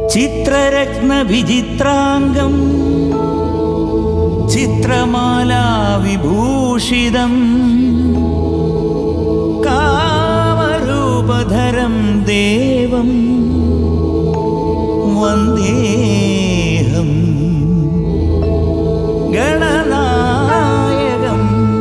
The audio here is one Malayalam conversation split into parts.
ചിത്രരത്ന വിചിത്രാംഗം ചിത്രമാലാ വിഭൂഷിതം കാമരൂപധരം ദേവം വന്ദേഹം ഗണനായകം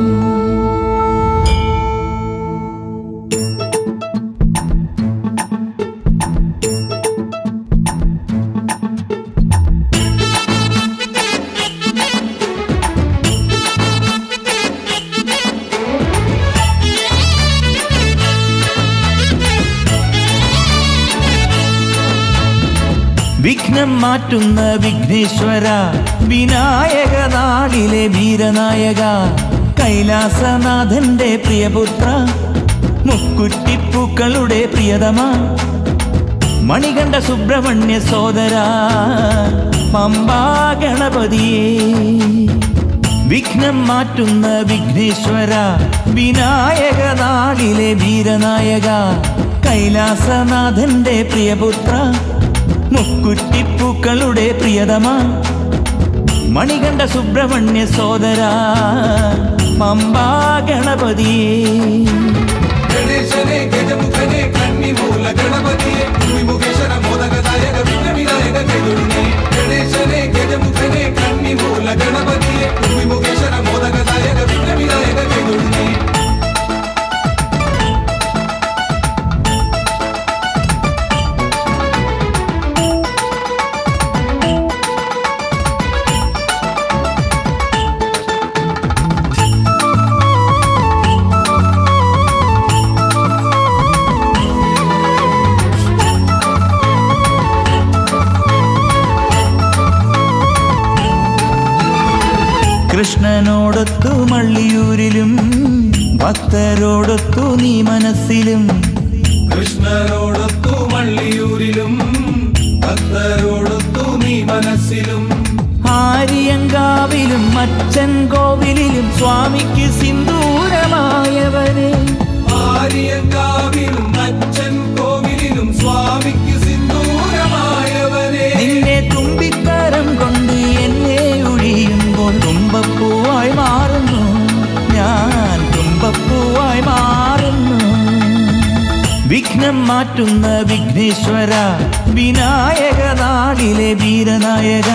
വിഘ്നം മാറ്റുന്ന വിഘ്നേശ്വര വിനായക നാളിലെ വീരനായക കൈലാസനാഥന്റെ പ്രിയപുത്ര മുക്കുറ്റിപ്പൂക്കളുടെ പ്രിയതമ മണികണ്ഠ സുബ്രഹ്മണ്യ സോദര പമ്പാ ഗണപതിയേ വിഘ്നം മാറ്റുന്ന വിഘ്നേശ്വര വിനായക നാളിലെ വീരനായക കൈലാസനാഥന്റെ പ്രിയപുത്ര മുക്കുറ്റിപ്പൂക്കളുടെ പ്രിയതമ മണികണ്ഠ സുബ്രഹ്മണ്യ സോദര പമ്പാ ഗണപതിയേ ഗണേശനെ ഗജമുഖനെ കണ്ണിമൂല ഗണപതിയെ വിമുഖേശ്വര മോദകദായക വിഘ്നവിനായക കൈതൊഴുന്നേ ഗണേശനെ ഗജമുഖനെ കണ്ണിമൂല ഗണപതിയെ വിമുഖേശ്വര മോദകദായക വിഘ്നവിനായക കൈതൊഴുന്നേ കൃഷ്ണനോടൊത്തു മള്ളിയൂരിലും ഭക്തരോടൊത്തു നീ മനസ്സിലും കൃഷ്ണനോടൊത്തു മള്ളിയൂരിലും ഭക്തരോടൊത്തു നീ മനസ്സിലും ആര്യങ്കാവിലും അച്ഛൻ കോവിലിലും സ്വാമിക്ക് സിന്ദൂരമായവനെ ആര്യങ്കാവിലും അച്ഛൻ കോവിലിലും സ്വാമിക്ക് സിന്ദൂരമായവനെ നിന്നെ തുമ്പിക്കരം കൊണ്ട് എന്നെ ഒഴിയുമ്പോൾ തുമ്പപ്പൂവായി മാറുന്നു ഞാൻ തുമ്പപ്പൂവായി മാറുന്നു വിഘ്നം മാറ്റുന്ന വിഘ്നേശ്വര വിനായക നാളിലെ വീരനായക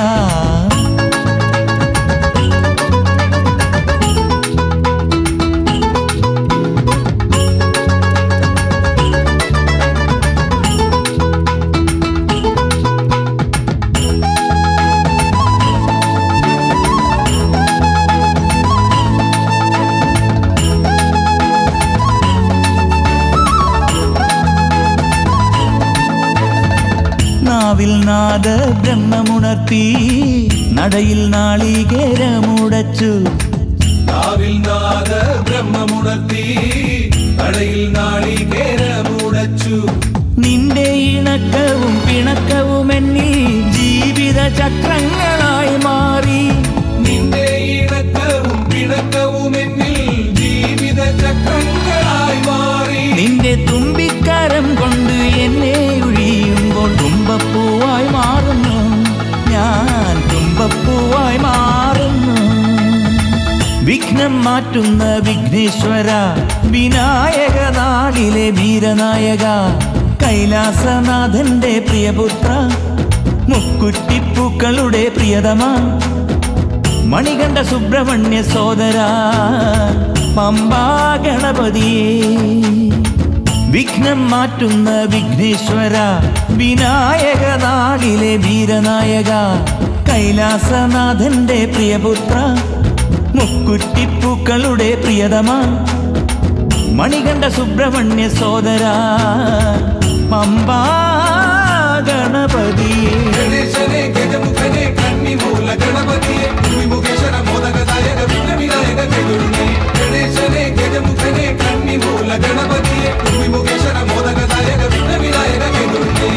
നാവിൽ നാദ ബ്രഹ്മമുണർത്തി നടയിൽ നാളികേരമുടച്ചു നാവിൽ നാദ ബ്രഹ്മമുണർത്തി കടയിൽ നാളികേരമുടച്ചു നിന്റെ ഇണക്കവും പിണക്കവും എന്നിൽ ജീവിത ചക്രങ്ങളായി മാറി നിന്റെ ഇണക്കവും പിണക്കവും എന്നിൽ ജീവിത ചക്രങ്ങളായി മാറി നിന്റെ തുമ്പിക്കരം കൊണ്ട് എന്നെ ഒഴിയുമ്പോൾ തുമ്പപ്പൂവായി മാറുന്നു ഞാൻ തുമ്പപ്പൂവായി മാറുന്നു വിഘ്നം മാറ്റുന്ന വിഘ്നേശ്വര വിനായക നാളിലെ വീരനായക കൈലാസനാഥന്റെ പ്രിയപുത്ര മുക്കുറ്റിപ്പൂക്കളുടെ പ്രിയതമ മണികണ്ഠ സുബ്രഹ്മണ്യ സോദര പമ്പാ ഗണപതിയേ വിഘ്നം മാറ്റുന്ന വിഘ്നേശ്വര വിനായക നാളിലെ വീരനായക കൈലാസനാഥന്റെ പ്രിയപുത്ര മുക്കുറ്റിപ്പൂക്കളുടെ പ്രിയതമ മണികണ്ഠ സുബ്രഹ്മണ്യ സോദര പമ്പാ ഗണപതിയേ ഗണേശനെ ഗജമുഖനെ കണ്ണിമൂല ഗണപതിയെ വിമുഖേശ്വര മോദകദായക വിഘ്നവിനായക കൈതൊഴുന്നേ ഗണേശനെ ഗജമുഖനെ കണ്ണിമൂല ഗണപതിയെ വിമുഖേശ്വര മോദകദായക വിഘ്നവിനായക കൈതൊഴുന്നേ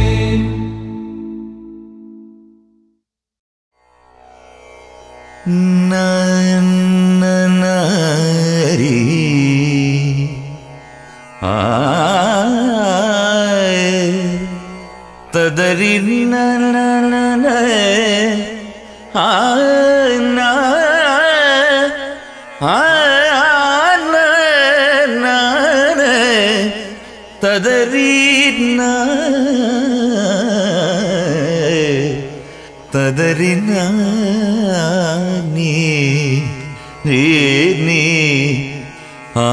നന്നനാരി. ആയ്. തദരിന ആ നാ ആ നാ നാ നാ തദരി നാ തദരി നാ നീ നീ നീ ആ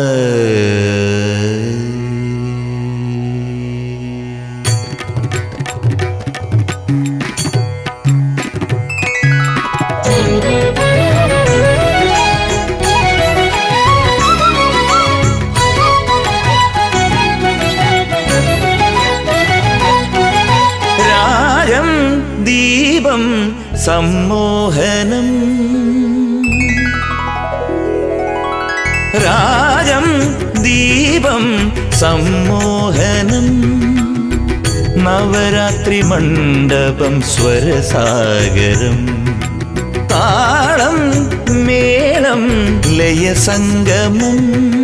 രാഗം ദീപം സമ്മോഹനം രാഗം ദീപം സമ്മോഹനം നവരാത്രി മണ്ഡപം സ്വരസാഗരം താളം മേളം ലയസംഗമം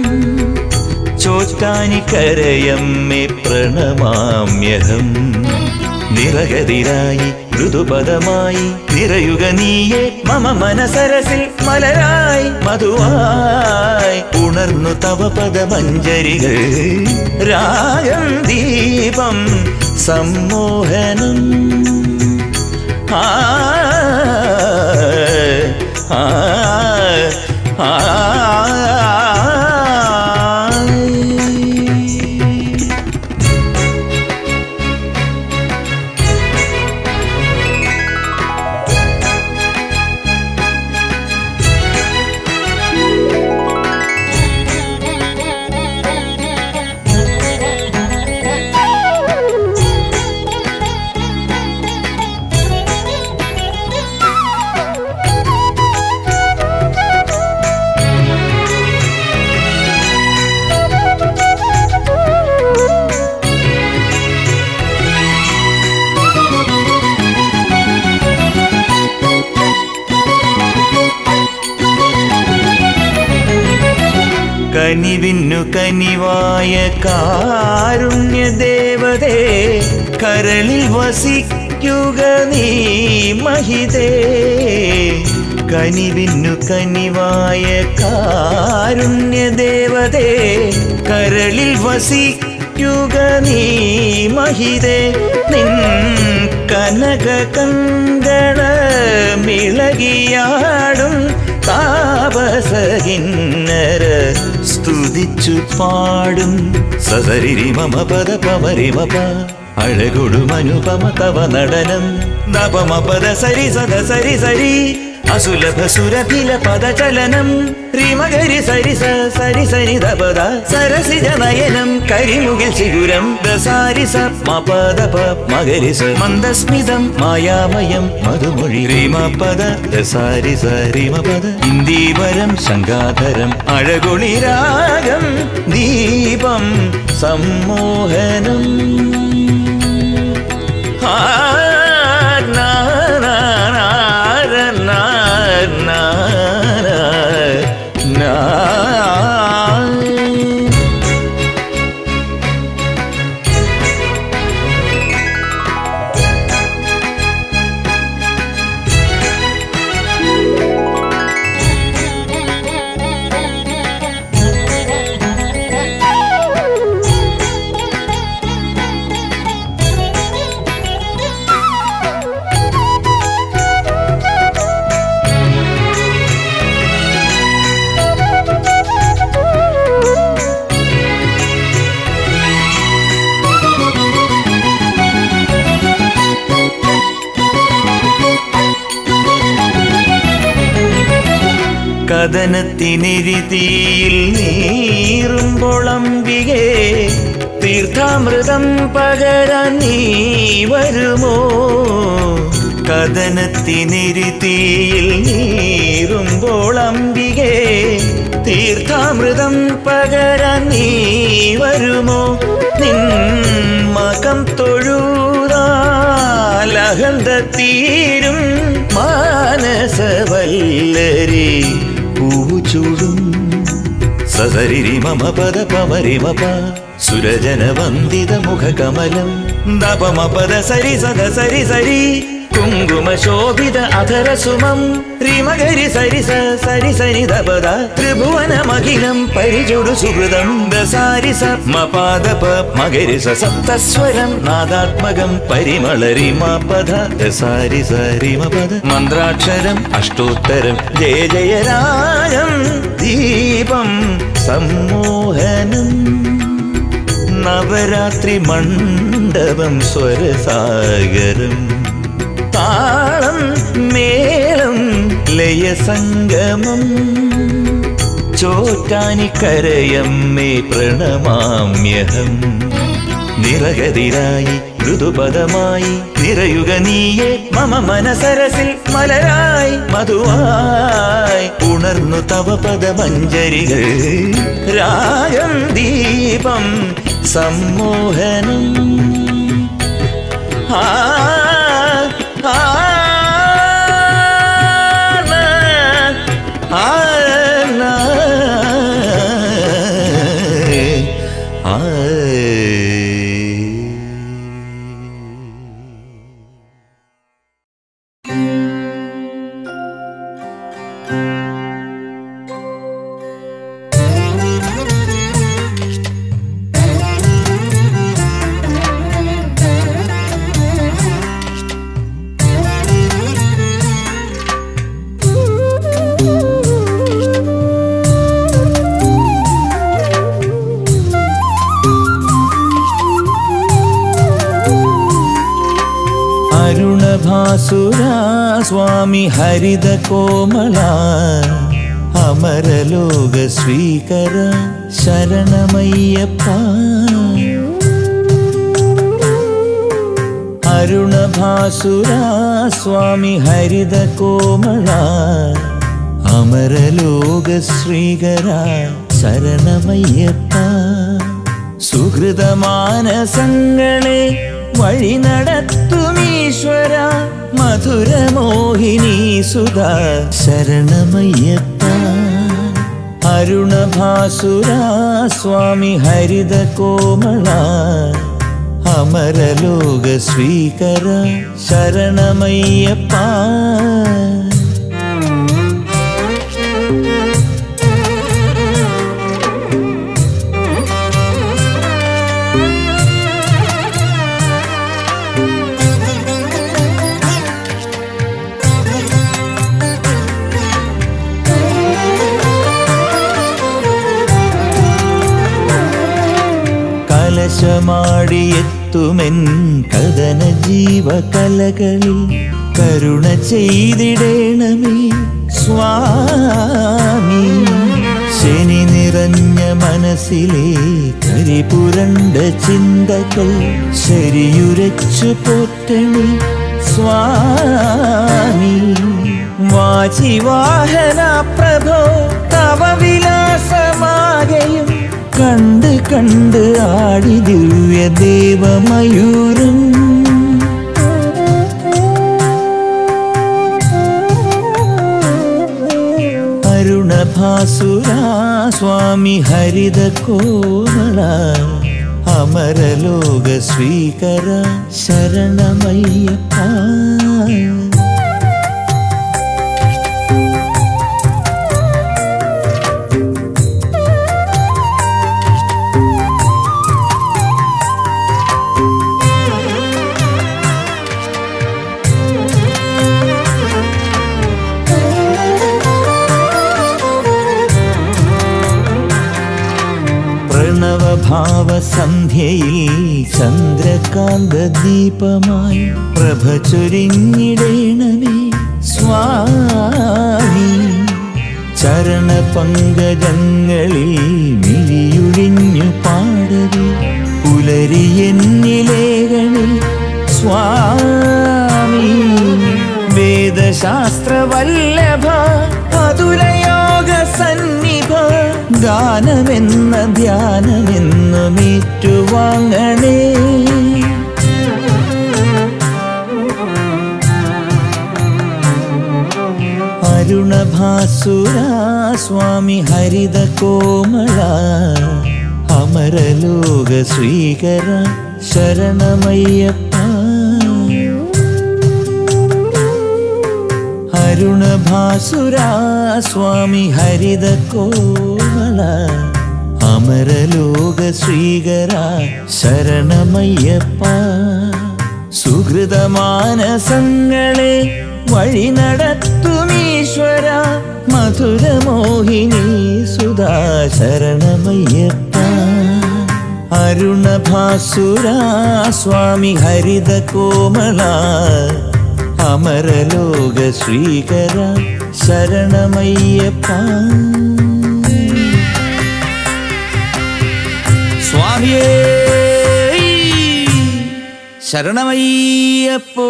ചോറ്റാനിക്കരയമ്മേ പ്രണമാമ്യഹം നിറകതിരായി മൃദുപദമായി നിറയുക നീയെ മമ മനസരസിൽ മലരായി മധുവായി ഉണർന്നു തവ പദമഞ്ജരികൾ രാഗം ദീപം സമ്മോഹനം ആ ആ ആ കനിവിന്നു കനിവായ കാരുണ്യദേവതേ കരളിൽ വസിക്കുക നീ മഹിതേ കനിവിന്നു കനിവായ കാരുണ്യദേവതേ കരളിൽ വസിക്കുക നീ മഹിതേ നിൻ കനക കങ്കണ മിളകിയാടും താപസകിന്നര സ്തുതിച്ചു പാടും സസരിരി മമ പദ പമരിമപ അഴകൊടുമനുപമ തവ നടനം നപമ പദ സരി സദ സരി സരി അസുലഭ സുരഭില പദചലനം റിമകരി സരി സ സരി സരി ദപദ സരസിജ നയനം കരിമുകിൽ ശിഖുരം ദസാരി സ മപദ പ മകരി സ മന്ദസ്മിതം മായാമയം മധുമൊഴി റീമ പദ ദസാരി സ റീമ പദ ഇന്ദീവരം ശങ്കാധരം അഴകൊളി രാഗം ദീപം സമ്മോഹനം ആ നാ നാ നാ നാ നാ നാ കഥനത്തിനിരുതിയിൽ നീറുമ്പോളംബികേ തീർത്ഥാമൃതം പകരാൻ നീ വരുമോ കഥനത്തിനിരുതിയിൽ നീറുമ്പോൾ അംബികേ തീർത്ഥാമൃതം പകരാൻ നീ വരുമോ നിൻ മകം തൊഴുതാലഹന്ത തീരും മാനസവല്ലരി പൂച്ചൂടും സസരിരി മമ പദ പമരിമപ സുരജന വന്ദിത മുഖകമലം ദപമ പദ സരി സദ സരി സരി കുങ്കുമശോഭിത അധരസുമം റിമകരി സരിസ സരിസനി ദപദ ത്രിഭുവനമഖിലം പരിചുടു സുഹൃതം ദസാരിസ മപാദപ മകരിസ സപ്തസ്വരം നാദാത്മകം പരിമളരിമപദ ദസാരിസ റിമപദ മന്ത്രാക്ഷരം അഷ്ടോത്തരം ജയ ജയ രാഗം ദീപം സമ്മോഹനം നവരാത്രി മണ്ഡപം സ്വരസാഗരം താളം മേളം ലയസംഗമം ചോറ്റാനിക്കരയമ്മേ പ്രണമാമ്യഹം നിറകതിരായി മൃദുപദമായി നിറയുക നീയെ മമ മനസരസിൽ മലരായി മധുവായി ഉണർന്നു തവ പദമഞ്ജരികൾ രാഗം ദീപം സമ്മോഹനം ആ ആ ആ അരുണഭാസുരാ സ്വാമി ഹരിത കോമള അമരലോക സ്വീകര ശരണമയ്യപ്പ അരുണഭാസുരാ സ്വാമി ഹരിത കോമള അമരലോക ശ്രീകര ശരണമയ്യപ്പ സുഹൃതമാനസങ്ങളെ വഴി നടത്തുമീശ്വര മധുരമോഹിനി സുധാ ശരണമയ്യപ്പ അരുണഭാസുരാ സ്വാമി ഹരിത കോമള അമരലോക സ്വീകര ശരണമയ്യപ്പ കലശമാടിയെത്തുമെൻ കഥന ജീവകലകളിൽ കരുണ ചെയ്തിടേണമേ സ്വാമി ശനി നിറഞ്ഞ മനസ്സിലെ കരിപുരണ്ട ചിന്തകൾ ശരിയുരച്ചു പോറ്റണേ സ്വാമി വാചിവാഹന പ്രഭോ തവ വിലാസമാകയും കണ്ട് കണ്ട് ആടി ദിവ്യ ദേവമയൂരം അരുണഭാസുരാ സ്വാമി ഹരിത കോമള അമരലോക സ്വീകര ശരണമയ്യപ്പ പ്രണവഭാവസന്ധ്യയിൽ ചന്ദ്രകാന്ത ദീപമായി പ്രഭ ചൊരിഞ്ഞിടേണമേ സ്വാമി ചരണ പങ്കജങ്ങളിൽ മിഴിയുഴിഞ്ഞു പാടവേ പുലരിയെന്നിലേകളിൽ സ്വാമി വേദശാസ്ത്രവല്ലഭ അതുലയോഗ സന്നിഭ ഗാനമെന്ന ധ്യാനമെന്നും ഏറ്റുവാങ്ങണേ അരുണഭാസുരാ സ്വാമി ഹരിത കോമള അമരലോക സ്വീകര ശരണമയ്യപ്പ അരുണഭാസുരാ സ്വാമി ഹരിത കോമള അമരലോക ശ്രീകര ശരണമയ്യപ്പ സുഹൃതമാനസങ്ങളെ വഴി നടത്തുമീശ്വര മധുരമോഹിനി സുധാ ശരണമയ്യപ്പ അരുണഭാസുരാ സ്വാമി ഹരിത കോമള അമരലോക ശ്രീകര ശരണമയ്യപ്പ സ്വാമിയേ ശരണമയ്യപ്പോ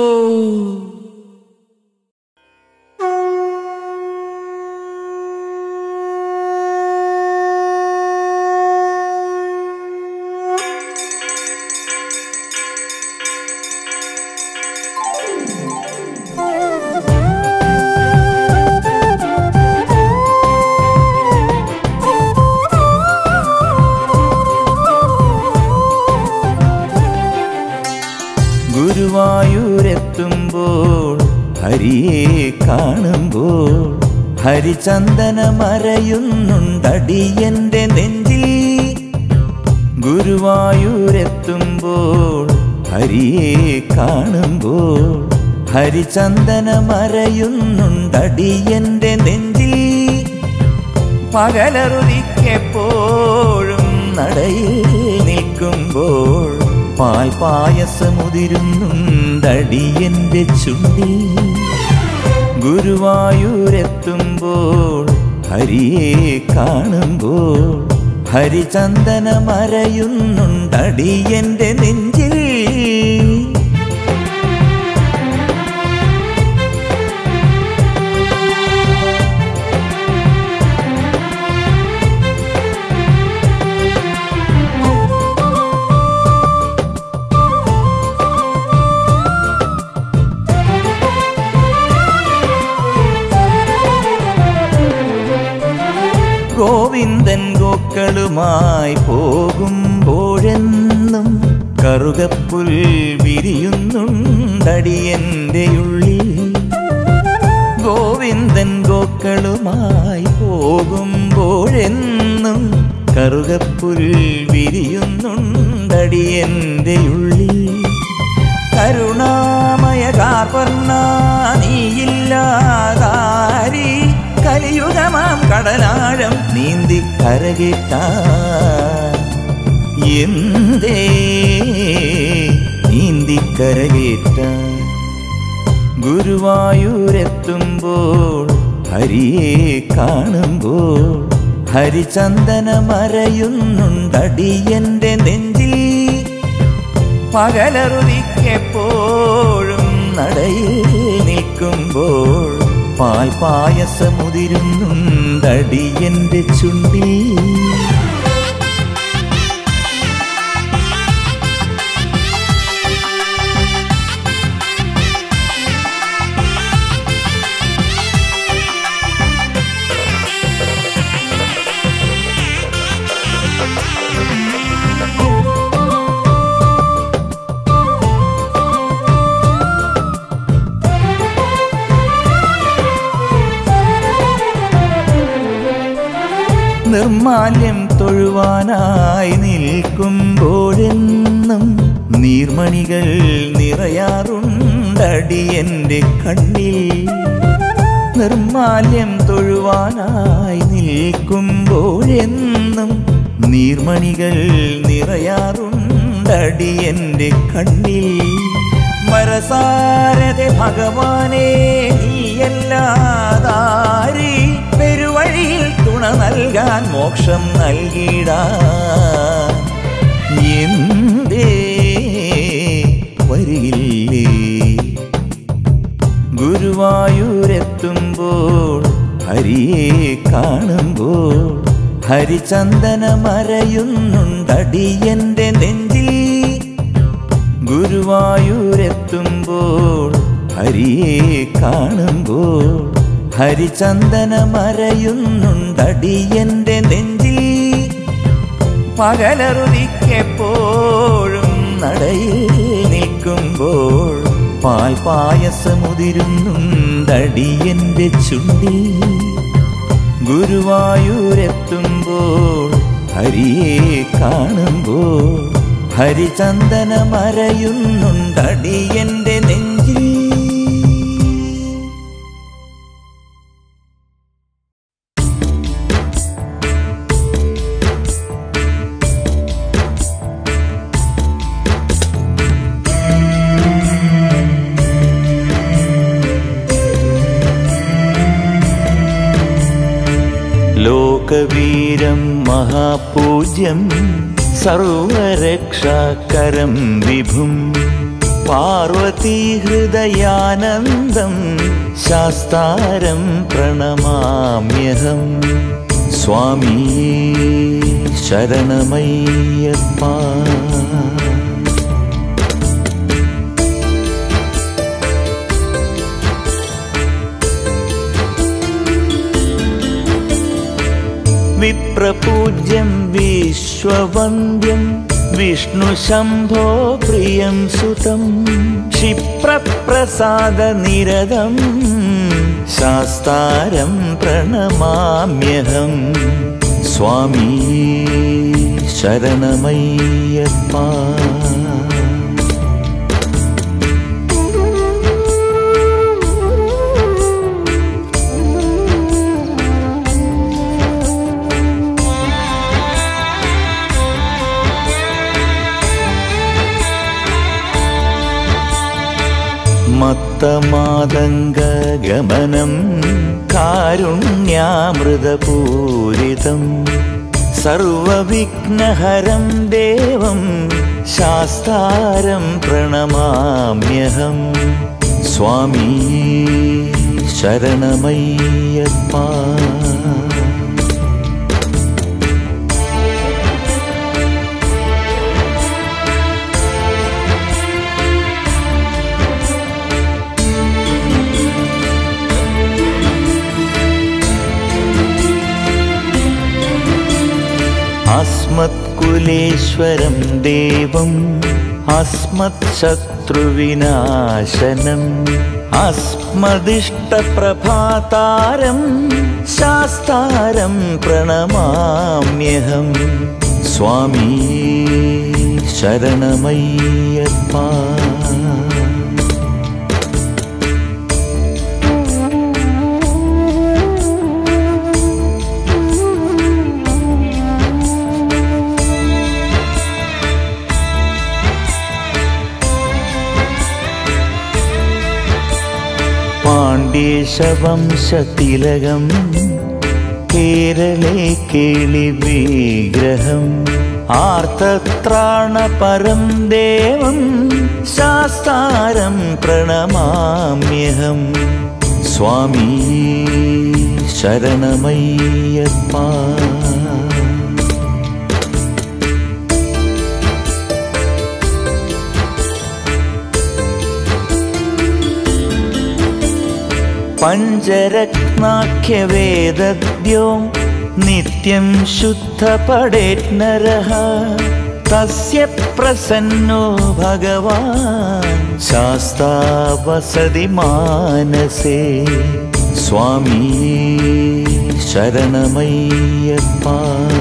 ഗുരുവായൂരെത്തുമ്പോൾ ഹരിയെ കാണുമ്പോൾ ഹരിചന്ദന മറയുന്നുണ്ടടിയന്റെ നെഞ്ചിൽ ഗുരുവായൂരെത്തുമ്പോൾ ഹരിയെ കാണുമ്പോൾ ഹരിചന്ദന മറയുന്നുണ്ടടിയന്റെ നെഞ്ചിൽ പകലറുതിക്കെപ്പോഴും നടയിൽ നിൽക്കുമ്പോൾ പാൽ പായസമുതിരുന്നുണ്ടടിയന്റെ ചുണ്ടിൽ ഗുരുവായൂരെത്തുമ്പോൾ ഹരിയെ കാണുമ്പോൾ ഹരിചന്ദന മറയുന്നുണ്ടടിയന്റെ നെഞ്ചിൽ ഗോവിന്ദൻ ഗോക്കളുമായി പോകുമ്പോഴെന്നും കറുകപ്പുൽ വിരിയുന്നുണ്ടടിയന്റെ ഉള്ളിൽ ഗോവിന്ദൻ ഗോക്കളുമായി പോകുമ്പോഴെന്നും കറുകപ്പുൽ വിരിയുന്നുണ്ടടിയന്റെ ഉള്ളിൽ കരുണാമയ കാർവർണ നീയില്ലാതാരി കലിയുഗമാം കടലാഴം നീന്തി കരകിട്ട എന്തേ നീന്തി കരകേറ്റ ഗുരുവായൂരെത്തുമ്പോൾ ഹരിയെ കാണുമ്പോൾ ഹരിചന്ദന മറയുന്നുണ്ടടിയന്റെ നെഞ്ചിൽ പകലറുതിക്കെപ്പോഴും നടയിൽ നിൽക്കുമ്പോൾ പാൽ പായസമുതിരുന്നുണ്ടടിയന്റെ ചുണ്ടിൽ നിർമാല്യം തൊഴുവാനായി നിൽക്കുമ്പോഴെന്നും നീർമണികൾ നിറയാറുണ്ടടിയന്റെ കണ്ണിൽ നിർമാല്യം തൊഴുവാനായി നിൽക്കുമ്പോഴെന്നും നീർമണികൾ നിറയാറുണ്ടടിയന്റെ കണ്ണിൽ മരസാരഥ ഭഗവാനെ നീയല്ലാതാരി പെരുവഴിയിൽ തുണ നൽകാൻ മോക്ഷം നൽകിടാ എന്തേ വരില്ലേ ഗുരുവായൂരെത്തുമ്പോൾ ഹരിയെ കാണുമ്പോൾ ഹരിചന്ദന മറയുന്നുണ്ടടിയന്റെ നെഞ്ചിൽ ഗുരുവായൂരെത്തുമ്പോൾ ഹരിയെ കാണുമ്പോൾ ഹരിചന്ദന മറയുന്നുണ്ടടിയന്റെ നെഞ്ചിൽ പകലറുതിക്കെപ്പോഴും നടയിൽ നിൽക്കുമ്പോൾ പാൽ പായസമുതിരുന്നുണ്ടടിയന്റെ ചുണ്ടിൽ ഗുരുവായൂരെത്തുമ്പോൾ ഹരിയെ കാണുമ്പോൾ ഹരിചന്ദനമറയുന്നുണ്ടടിയന്റെ നെഞ്ചിൽ ലോകവീരം മഹാപൂജ്യം സർവരക്ഷാകരം വിഭും പാർവതീഹൃദയാനന്ദം ശാസ്താരം പ്രണമാമ്യഹം സ്വാമി ശരണമയ്യപ്പ വിപ്രപൂജ്യം വിശ്വവന്ദ്യം വിഷ്ണുശംഭോ പ്രിയം സുതം ക്ഷിപ്രപ്രസാദനിരതം ശാസ്താരം പ്രണമാമ്യഹം സ്വാമി ശരണമയ്യപ്പ മത്തമാതംഗഗമനം കാരുണ്യാമൃതപൂരിതം സർവവിഘ്നഹരം ദേവം ശാസ്താരം പ്രണമാമ്യഹം സ്വാമി ശരണമയ്യപ്പ अस्मत्कुलेश्वरं देवम् अस्मत्शत्रुविनाशनम् अस्मदिष्टप्रभातारं शास्तारं प्रणमाम्यहं स्वामी शरणमय्यप्पा പാണ്ഡ്യേശവംശതിലകം കേരളേ കേളി വിഗ്രഹം ആർത്തത്രാണപരം ദേവം ശാസ്താരം പ്രണമാമ്യഹം സ്വാമി ശരണമയ്യപ്പ पञ्चरत्नाख्यवेदद्यो नित्यं शुद्धपडेत्नरः तस्य प्रसन्नो भगवान् शास्ता वसति मानसे स्वामी शरणमय्यप्पा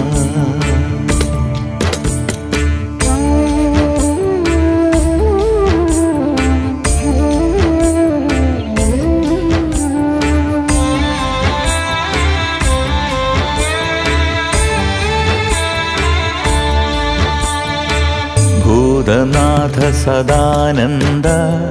ഭൂതനാഥ സദാനന്ദ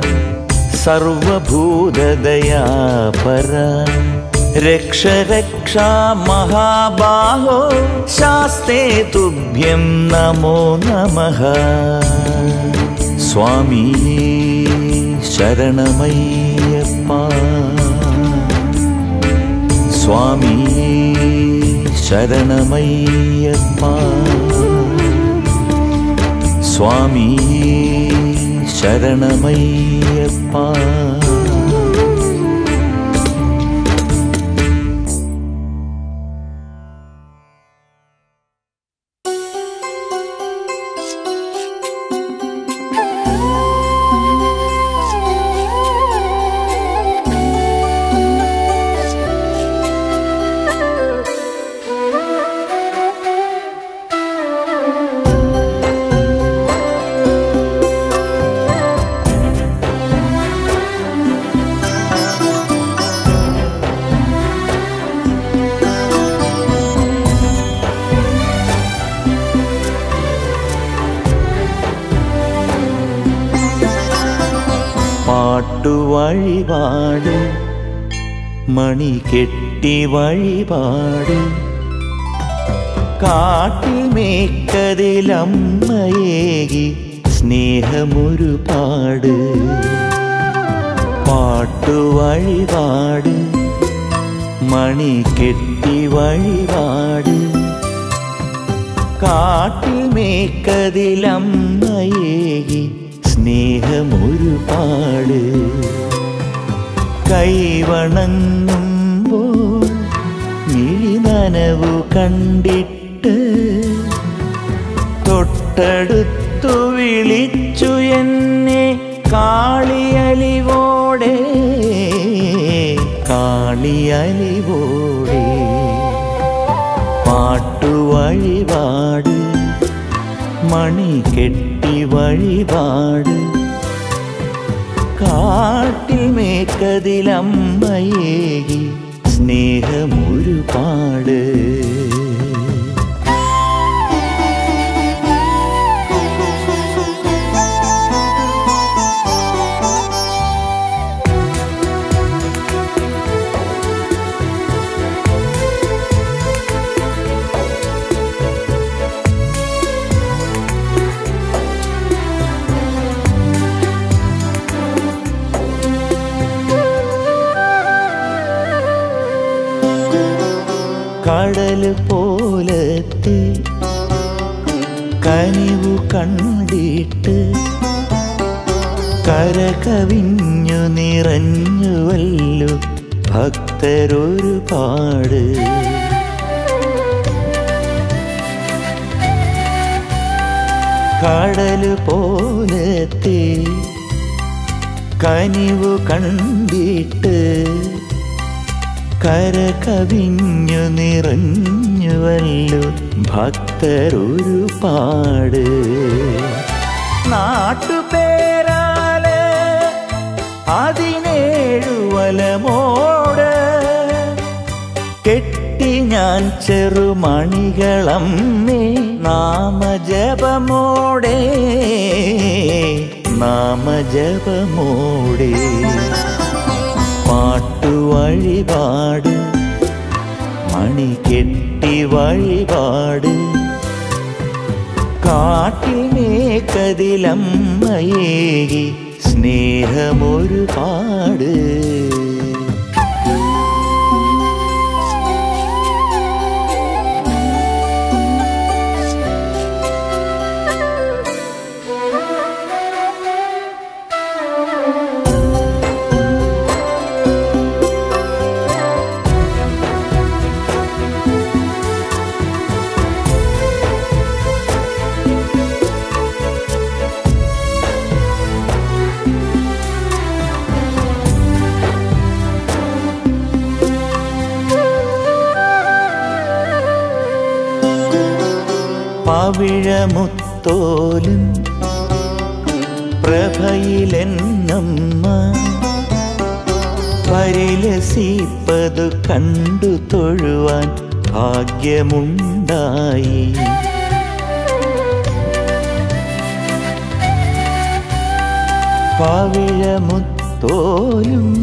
സർവഭൂതദയാപര രക്ഷ രക്ഷാ മഹാബാഹോ ശാസ്തേ തുഭ്യം നമോ നമഃ സ്വാമി ശരണമയ്യപ്പ സ്വാമി ശരണമയ്യപ്പ സ്വാമി ശരണമയ്യപ്പ Thank you. പാട്ടുവഴിപാട് മണി കെട്ടി വഴിപാട് കാട്ടിൽ മേക്കതിലമ്മയേകി സ്നേഹമൊരുപാട് പാട്ടുവഴിപാട് മണി കെട്ടി വഴിപാട് കാട്ടിൽ മേക്കതിലമ്മയേകി സ്നേഹമൊരുപാട് കൈവണങ്ങുമ്പോൾ മിഴിനനവു കണ്ടിട്ട് തൊട്ടടുത്തു വിളിച്ചു എന്നെ കാളിയലിവോടെ കാളിയലിവോടെ പാട്ടുവഴിപാട് മണി കെട്ടി വഴിപാട് കാട്ടിൽ മേക്കതിലമ്മയേകി സ്നേഹമൊരുപാട് കടൽ പോലത്തെ കനിവു കണ്ടിട്ട് കര കവിഞ്ഞു നിറഞ്ഞുവല്ലോ ഭക്തരൊരുപാട് കടൽ പോലത്തെ കനിവു കണ്ടിട്ട് കര കവിഞ്ഞു നിറഞ്ഞുവല്ലോ ഭക്തരൊരുപാട് നാട്ടുപേരാല് അതിനേഴു വലമോട് കെട്ടി ഞാൻ ചെറുമണികളമ്മേ നാമജപമോടെ നാമജപമോടെ പാട്ടുവഴിപാട് മണി കെട്ടി വഴിപാട് കാട്ടിൽ മേക്കതിലമ്മയേകി സ്നേഹമൊരുപാട് പവിഴമുത്തോലും പ്രഭയിലെന്നമ്മ പരിലസിപ്പതു കണ്ടു തൊഴുവാൻ ഭാഗ്യമുണ്ടായി പവിഴമുത്തോലും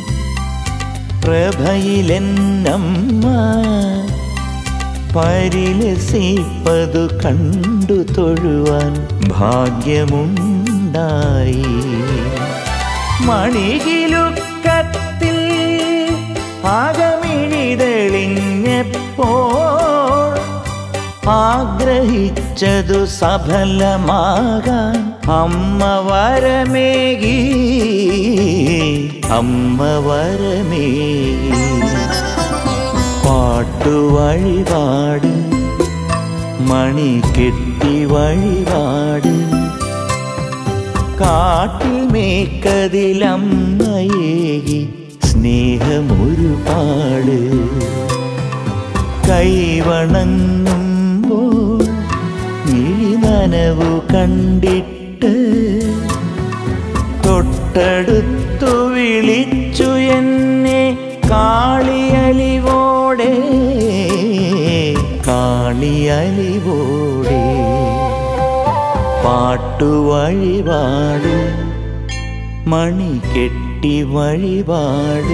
പ്രഭയിലെന്നമ്മ പരിലസിപ്പതു കണ്ടു തൊഴുവാൻ ഭാഗ്യമുണ്ടായി മണികിലുക്കത്തിൽ ആകമിഴിതെളിഞ്ഞപ്പോൾ ആഗ്രഹിച്ചതു സഫലമാകാൻ അമ്മ വരമേകി അമ്മ വരമേകി പാട്ടുവഴിപാട് മണി കെട്ടി വഴിപാട് കാട്ടിൽ മേക്കതിലമ്മയേകി സ്നേഹമൊരുപാട് കൈവണങ്ങുമ്പോൾ മിഴിനനവു കണ്ടിട്ട് തൊട്ടടുത്തു വിളിച്ചു എന്നെ കാളിയലിവോടെ കാളിയലിവോടെ പാട്ടുവഴിപാട് മണി കെട്ടി കെട്ടി വഴിപാട്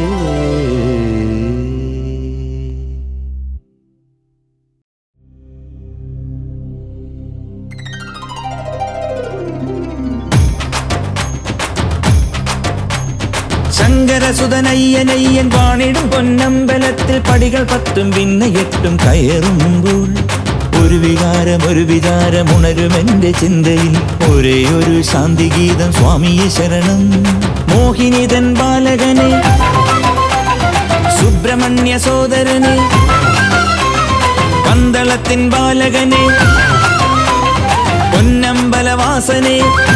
ശങ്കരസുതനയ്യനയ്യൻ വാണിടും പൊന്നമ്പലത്തിൽ പടികൾ പത്തും പിന്നെ എട്ടും കയറുമ്പോൾ ഒരു വികാരം ഒരു വിചാരം ഉണരുമെന്റെ ചിന്തയിൽ ഒരേ ഒരു ശാന്തിഗീതം സ്വാമിയെ ശരണം മോഹിനിതൻ ബാലകനെ സുബ്രഹ്മണ്യ സോദരനെ പന്തളത്തിൻ ബാലകനെ പൊന്നമ്പലവാസനെ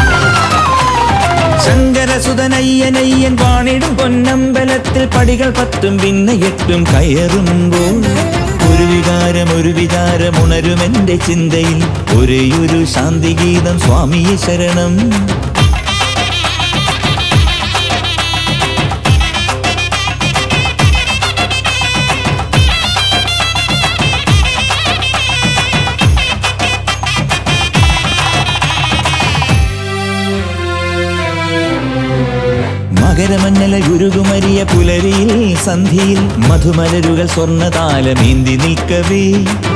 ശങ്കരസുതനയ്യനയ്യൻ വാണിടും പൊന്നമ്പലത്തിൽ പടികൾ പത്തും പിന്നെ എട്ടും കയറുമ്പോൾ ഒരു വികാരം ഒരു വിചാരം ഉണരുമെന്റെ ചിന്തയിൽ ഒരേയൊരു ശാന്തിഗീതം സ്വാമിയെ ശരണം മകരമന്നല ഗുരുകുമരിയ പുലരിയിൽ സന്ധിയിൽ മധുമലരുകൾ സ്വർണതാലമേന്തി നിൽക്കവേ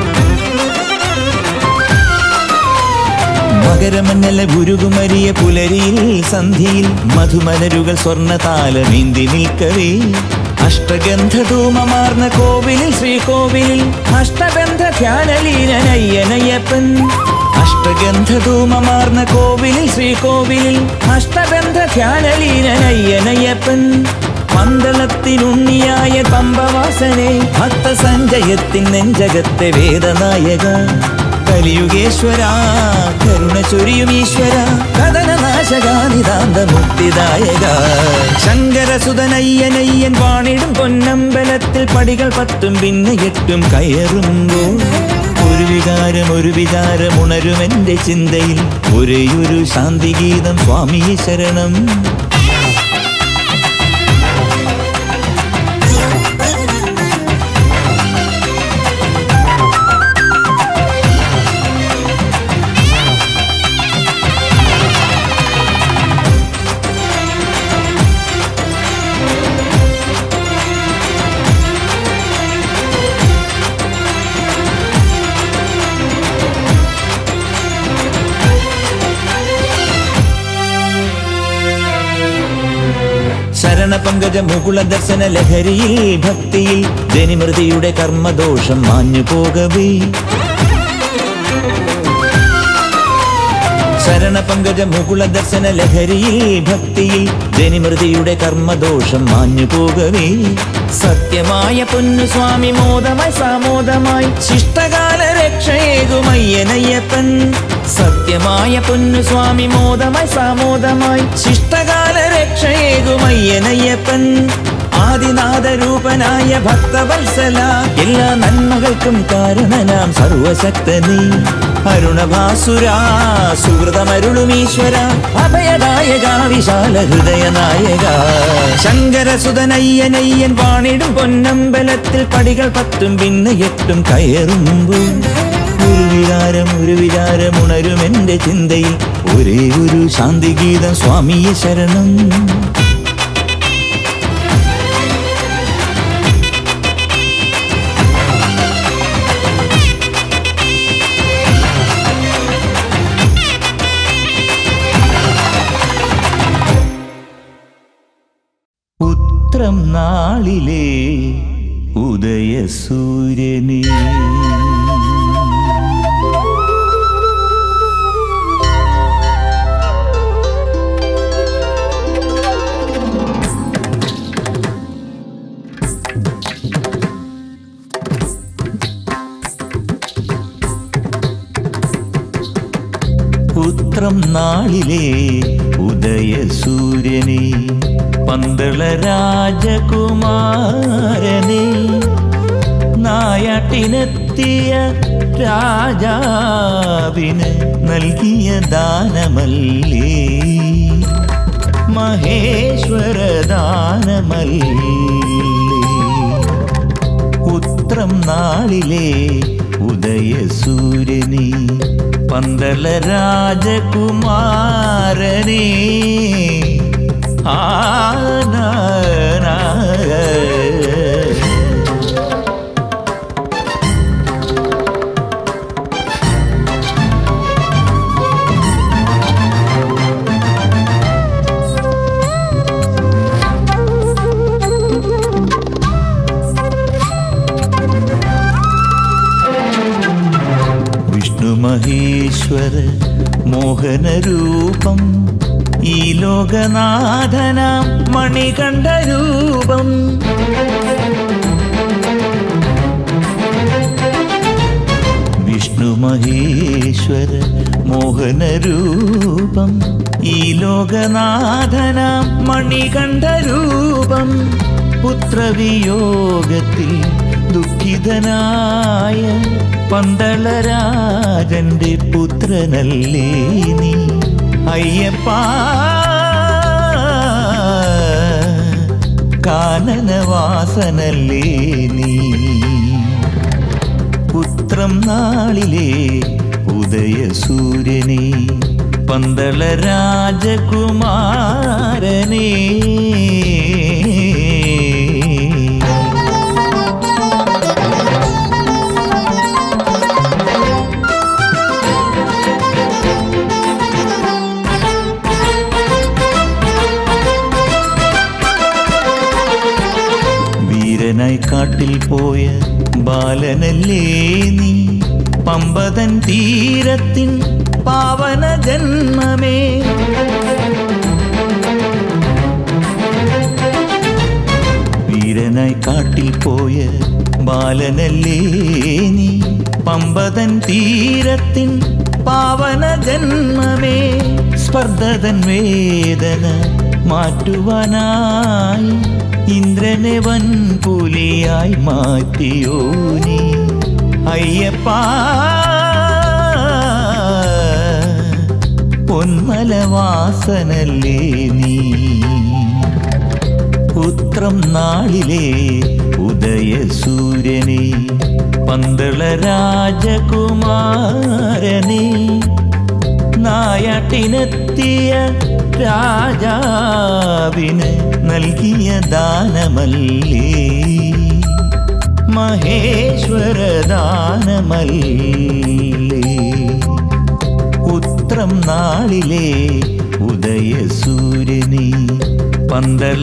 മകരമന്നല ഗുരുകുമരിയ പുലരിയിൽ സന്ധിയിൽ മധുമലരുകൾ സ്വർണതാലമേന്തി നിൽക്കവേ അഷ്ടഗന്ധധൂമമാർന്ന കോവിലിൽ ശ്രീകോവിലിൽ അഷ്ടബന്ധ ധ്യാനലീനയ്യനയ്യപ്പൻ അഷ്ടഗന്ധധൂമമാർന്ന കോവിലിൽ ശ്രീകോവിലിൽ അഷ്ടബന്ധ ധ്യാനലീനയ്യനയ്യപ്പൻ പന്തളത്തിനുണ്ണിയായ പമ്പവാസനെ ഭക്തസഞ്ജയത്തിൻ നെഞ്ചകത്തെ വേദനായക കലിയുഗേശ്വര കരുണ ചൊരിയും ഈശ്വര കഥനനാശകാനിതാന്ത മുക്തിദായക ശങ്കരസുതനയ്യനയ്യൻ വാണിടും പൊന്നമ്പലത്തിൽ പടികൾ പത്തും പിന്നെ എട്ടും കയറുമ്പോൾ ഒരു വികാരം ഒരു വിചാരം ഉണരുമെന്റെ ചിന്തയിൽ ഒരേയൊരു ശാന്തിഗീതം സ്വാമിയെ ശരണം ശരണപങ്കജ മുകുള ദർശന ലഹരിയിൽ ഭക്തിയിൽ ജനിമൃതിയുടെ കർമ്മദോഷം മാഞ്ഞു പോകവേ ശരണപങ്കജ മുകുള ദർശന ലഹരിയിൽ ഭക്തിയിൽ ജനിമൃതിയുടെ കർമ്മദോഷം മാഞ്ഞു പോകവേ സത്യമായ പൊന്നു സ്വാമി മോദമായി സാമോദമായി ശിഷ്ടകാല രക്ഷയേകുമയ്യനയ്യപ്പൻ സത്യമായ പൊന്നു സ്വാമി മോദമായി സാമോദമായി ശിഷ്ടകാല രക്ഷയേകുമയ്യനയ്യപ്പൻ ആദിനാഥരൂപനായ ഭക്തവത്സല എല്ലാ നന്മകൾക്കും കാരണനാം സർവശക്തനീ അരുണഭാസുരാ സുഹൃതമരുളുമീശ്വര അഭയദായക വിശാല ഹൃദയ നായക ശങ്കരസുതനയ്യനയ്യൻ വാണിടും പൊന്നമ്പലത്തിൽ പടികൾ പത്തും പിന്നെ എട്ടും കയറുമ്പോൾ ഒരു വികാരം ഒരു വിചാരം ഉണരും എന്റെ ചിന്തയിൽ ഒരേ ഒരു ശാന്തിഗീതം സ്വാമിയെ ശരണം ഉത്രം നാളിലെ ഉദയസൂര്യനെ ഉത്രം നാളിലെ ഉദയസൂര്യനെ പന്തള രാജകുമാരനെ നായാട്ടിനെത്തിയ രാജാവിന് നൽകിയ ദാനമല്ലേ മഹേശ്വര ദാനമല്ലേ ഉത്രം നാളിലെ ഉദയസൂര്യനെ പന്തള രാജകുമാരനെ ആ നാ, നാ. വിഷ്ണു മഹേശ്വര മോഹനരൂപം ഈ ലോകനാഥനാം മണികണ്ഠ രൂപം വിഷ്ണു മഹേശ്വര മോഹനരൂപം ഈ ലോകനാഥനാം മണികണ്ഠ രൂപം പുത്രവിയോഗത്തിൽ ദുഃഖിതനായ പന്തളരാജന്റെ പുത്രനല്ലേ നീ അയ്യപ്പ കാനനവാസനല്ലേ നീ പുത്രം നാളിലെ ഉദയസൂര്യനെ പന്തള രാജകുമാരനെ വീരനായി കാട്ടിൽ പോയ ബാലനല്ലേ നീ പമ്പതൻ തീരത്തിൻ പാവന ജന്മമേ വീരനായി കാട്ടിൽ പോയ ബാലനല്ലേ നീ പമ്പതൻ തീരത്തിൻ പാവന ജന്മമേ സ്പർദ്ധതൻ വേദന മാറ്റുവാനായി ഇന്ദ്രനെ വൻ പുലിയായി മാറ്റിയോ നീ അയ്യപ്പ പൊന്മലവാസനല്ലേ നീ പുത്രം നാളിലെ ഉദയസൂര്യനെ പന്തള രാജകുമാരനെ നായാട്ടിനെത്തിയ രാജാവിന് നൽകിയ ദാനമല്ലേ മഹേശ്വര ദാനമല്ലേ ഉത്രം നാളിലെ ഉദയസൂര്യനെ പന്തള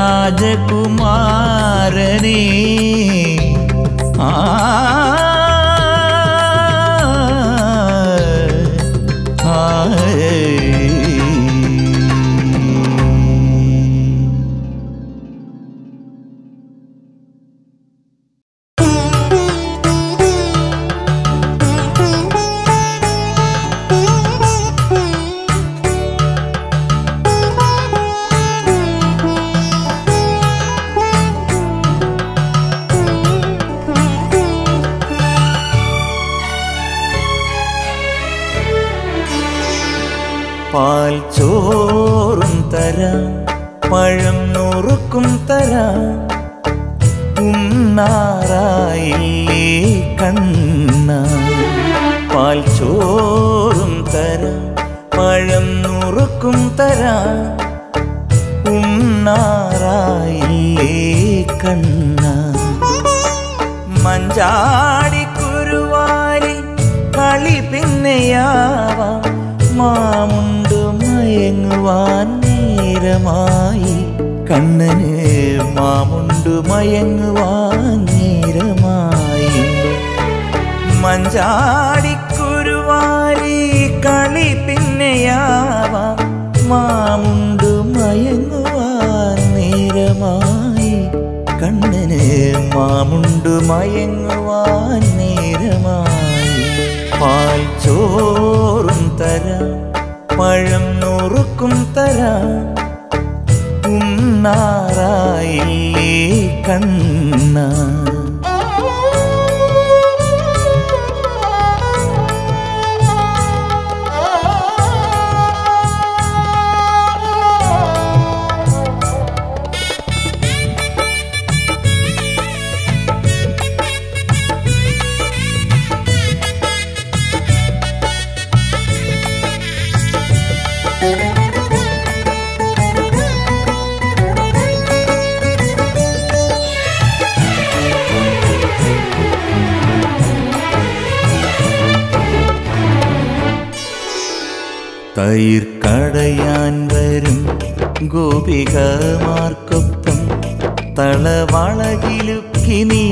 രാജകുമാരനെ ആ ആ പാൽ ചോറും തരാം പഴം നുറുക്കും തരാം ഉണ്ണാറായില്ലേ കണ്ണ പാൽ ചോറും തരാം പഴം നുറുക്കും തരാം ഉണ്ണാറായില്ലേ കണ്ണ മഞ്ചാടിക്കുരുവാലി കളി പിന്നെയാവാം മാമുണ്ട് മയങ്ങുവാൻ നേരമായി കണ്ണന് മാമുണ്ട് മയങ്ങുവാൻ നേരമായി മഞ്ചാടിക്കുരുവാലി കളി പിന്നെയാവാം മാമുണ്ട് മയങ്ങുവാൻ നേരമായി കണ്ണന് മാമുണ്ട് മയങ്ങുവാൻ നേരമായി പാൽ ചോറും തരാം പഴം നുറുക്കും തരാം ഉണ്ണാറായില്ലേ കണ്ണ തൈർ കടയാൻ വരും ഗോപികമാർക്കൊപ്പം തളവളകിലുക്കി നീ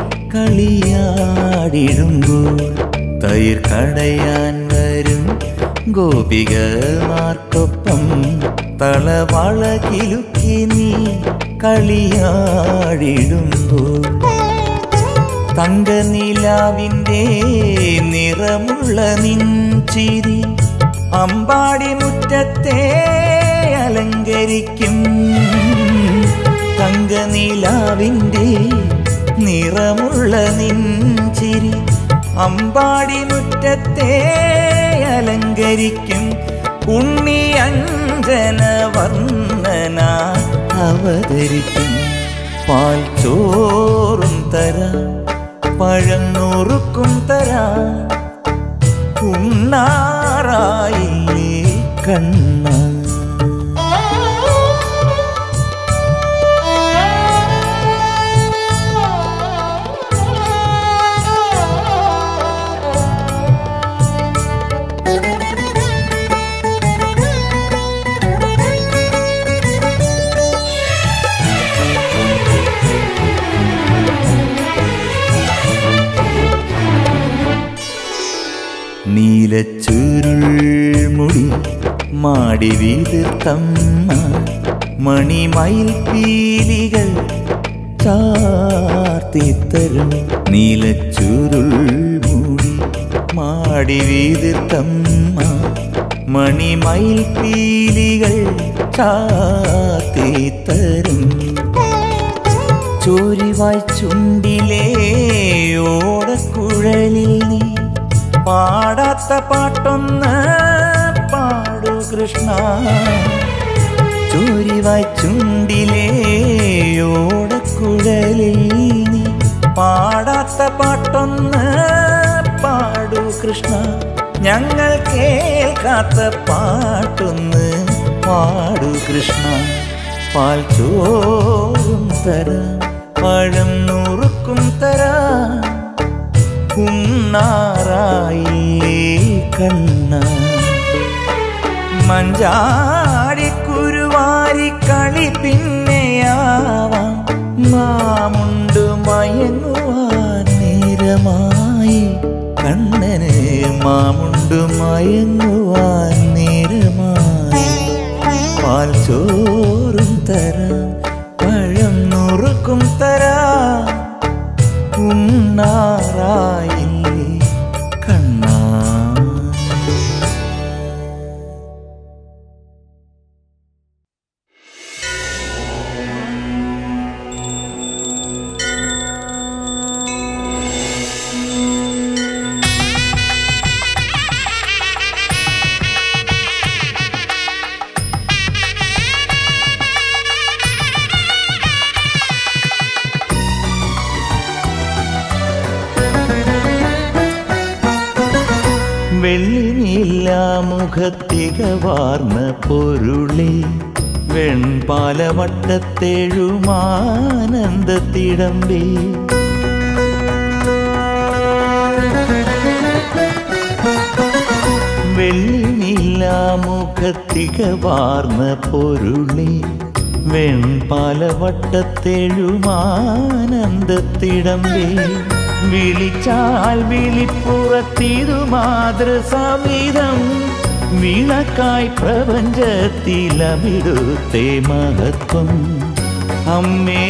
കളിയാടിടുമ്പോൾ തൈർ കടയാൻ വരും ഗോപികമാർക്കൊപ്പം തളവളകിലുക്കി നീ കളിയാടിടുമ്പോൾ തങ്കനിലാവിൻ്റെ നിറമുള്ള നിൻചിരി അമ്പാടി മുറ്റത്തെ അലങ്കരിക്കും തങ്കനിലാവിൻ്റെ നിറമുള്ള നിൻചിരി അമ്പാടി മുറ്റത്തെ അലങ്കരിക്കും ഉണ്ണി അഞ്ജന വർണ്ണന അവതരിക്കും പാൽ ചോറും തരാം പഴം നുറുക്കും തരാം ഉണ്ണാറായില്ലേ കണ്ണ നീലച്ചുരുൾ മുടി മാടി വീതിർത്തമ്മ മണിമയിൽ പീലികൾ ചാർത്തിത്തരും നീലച്ചുരുൾ മുടി മാടി വീതിർത്തമ്മ മണിമയിൽ പീലികൾ ചാർത്തിത്തരും ചോരിവായ് ചുണ്ടിലേ ഓടക്കുഴലിൽ നീ പാടാത്ത പാട്ടൊന്ന് പാടു കൃഷ്ണ ചോരിവായ് ചുണ്ടിലേ ഓടക്കുഴലിൽ നീ പാടാത്ത പാട്ടൊന്ന് പാടു കൃഷ്ണ ഞങ്ങൾ കേൾക്കാത്ത പാട്ടൊന്ന് പാടു കൃഷ്ണ പാൽ ചോറും തരാം പഴം നുറുക്കും തരാം ഉണ്ണാറായില്ലേ കണ്ണ മഞ്ചാടി കുരുവാരി കളി പിന്നെയാവാം മാമുണ്ട് മയങ്ങുവാൻ നേരമായി കണ്ണന് മാമുണ്ട് മയങ്ങുവാൻ നേരമായി പാൽ ചോറും തരാം പഴം നുറുക്കും തരാം ഉണ്ണാറായില്ലേ കണ്ണാ വെള്ളിനില്ല മുഖത്തികവാർന്ന പൊരുളെ വെൺപാലവട്ടത്തെഴുമാനന്ദത്തിടമ്പേ വെള്ളിനില്ല മുഖത്തികവാർന്ന പൊരുളെ വെൺപാലവട്ടത്തെഴുമാനന്ദത്തിടമ്പേ വിളിച്ചാൽ വിളിപ്പുറത്തിതു മാതൃസമിതം വിളക്കായി പ്രപഞ്ചത്തിലമിടുത്തേ മഹത്വം അമ്മേ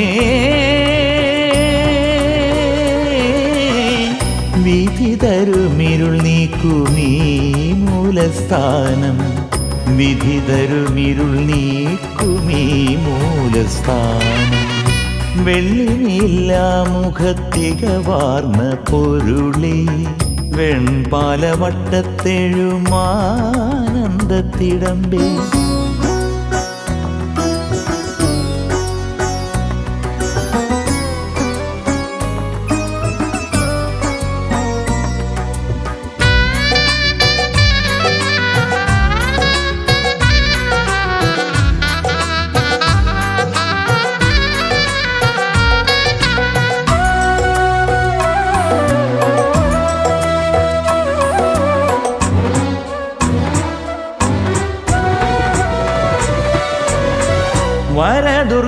വിധി തരുമിരുൾ നീക്കുമീ മൂലസ്ഥാനം വിധി തരുമിരുൾ നീക്കുമീ മൂലസ്ഥാനം വെള്ളിനില്ല മുഖത്തികവാർന്ന പൊരുളി വെൺപാലവട്ടത്തെഴുമാനന്ദത്തിടമ്പേ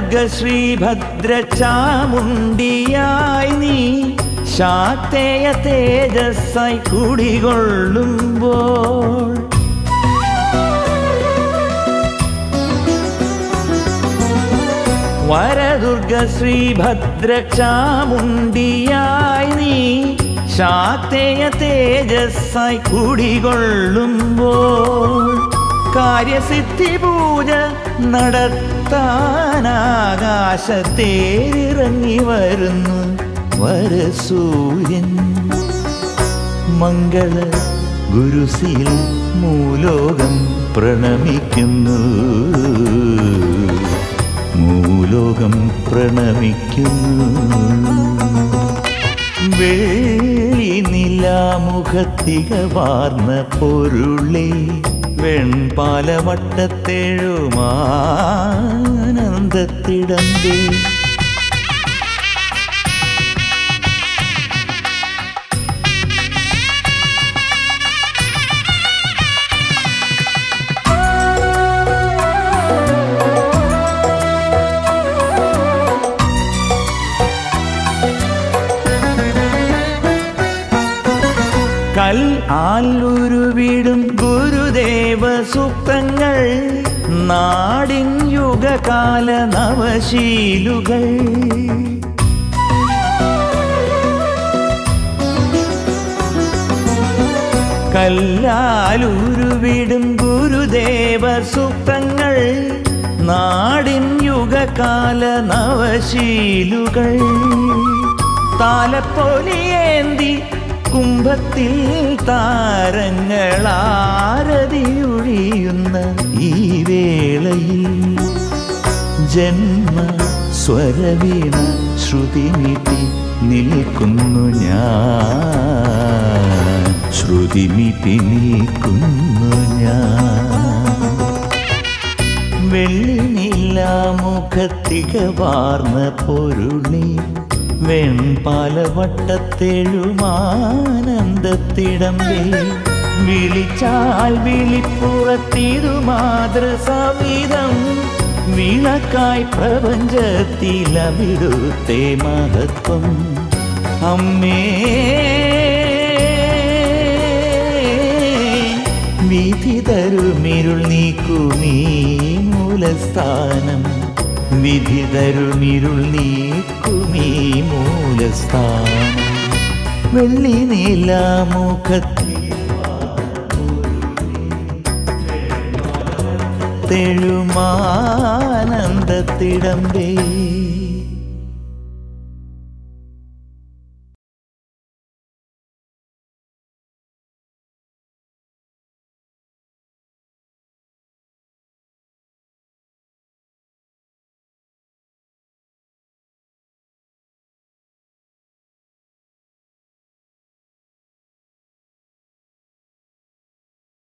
വരദുർഗ ശ്രീഭദ്ര ചാമുണ്ടിയായി നീ ശാക്തേയ തേജസ്സായി കുടികൊള്ളുമ്പോൾ വരദുർഗ ശ്രീഭദ്ര ചാമുണ്ടിയായി നീ ശാക്തേയ തേജസ്സായി കുടികൊള്ളുമ്പോൾ കാര്യസിദ്ധി പൂജ നടത്താനാകാശത്തേരിറങ്ങി വരുന്നു വരസൂര്യൻ മംഗള ഗുരുശീൽ മൂലോകം പ്രണമിക്കുന്നു മൂലോകം പ്രണമിക്കുന്നു വെള്ളി നിലാമുഖത്തിക വാർന്ന പൊരുളേ വെൺപാലവട്ടത്തെഴുമാനന്ദത്തിടന്തേ കൽ ആലുരുവിടും ഗുരുദേവ സൂക്തങ്ങൾ നാടിൻ യുഗകാല നവശീലുകൾ കല്ലാലുരുവിടും ഗുരുദേവ സൂക്തങ്ങൾ നാടിൻ യുഗകാല നവശീലുകൾ താലപ്പൊലിയേന്തി കുംഭത്തിൽ താരങ്ങളാരതിയൊഴിയുന്ന ഈ വേളയിൽ ജന്മ സ്വരവീണ ശ്രുതി നീട്ടി നിൽക്കുന്നു ഞാൻ ശ്രുതി നീട്ടി നിൽക്കുന്നു ഞാൻ വെള്ളി നീലാമുഖത്തിക വാർന്ന പൊരുളി വെൺപാലവട്ടത്തെഴുമാനന്ദത്തിടമ്പേ വിളിച്ചാൽ വിളിപ്പുറത്തിരു മാതൃസവിധം വിളക്കായി പ്രപഞ്ചത്തിലവിടുത്തെ മഹത്വം അമ്മേ വിധി തരുമിരുൾ നീക്കുമീ മൂലസ്ഥാനം വിധി തരുമിരുൾ നീക്കുമീ മൂലസ്ഥാനം വെള്ളി നീലാമുഖത്തിൽ തെഴുമാനന്ദത്തിടമ്പേ